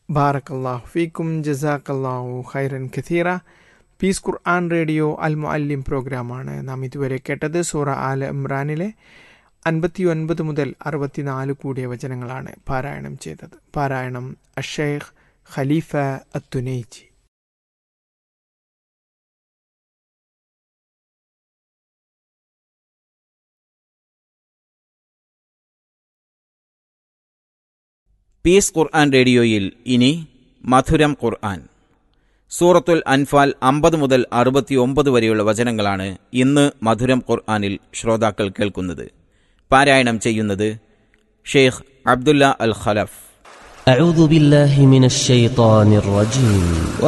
ബാറക്കല്ലാഹു ഫീക്കും ജസാക്കല്ലാഹു ഖൈറൻ ഖത്തീറ പീസ് ഖുർആൻ റേഡിയോ അൽ മുഅല്ലിം പ്രോഗ്രാമാണ് നാം ഇതുവരെ കേട്ടത് സൂറ ആൽ ഇമ്രാനിലെ അൻപത്തി ഒൻപത് മുതൽ അറുപത്തിനാല് കൂടിയ വചനങ്ങളാണ് പാരായണം ചെയ്തത് പാരായണം അഷേഖ് ഖലീഫ അത്തുനൈജി പീസ് ഖുർആൻ റേഡിയോയിൽ ഇനി മധുരം ഖുർആൻ സൂറത്തുൽ അൻഫാൽ അമ്പത് മുതൽ അറുപത്തിയൊമ്പത് വരെയുള്ള വചനങ്ങളാണ് ഇന്ന് മധുരം ഖുർആനിൽ ശ്രോതാക്കൾ കേൾക്കുന്നത് പാരായണം ചെയ്യുന്നത് ഷെയ്ഖ് അബ്ദുല്ല അൽ ഖലഫ് أعوذ بالله من الشيطان الرجيم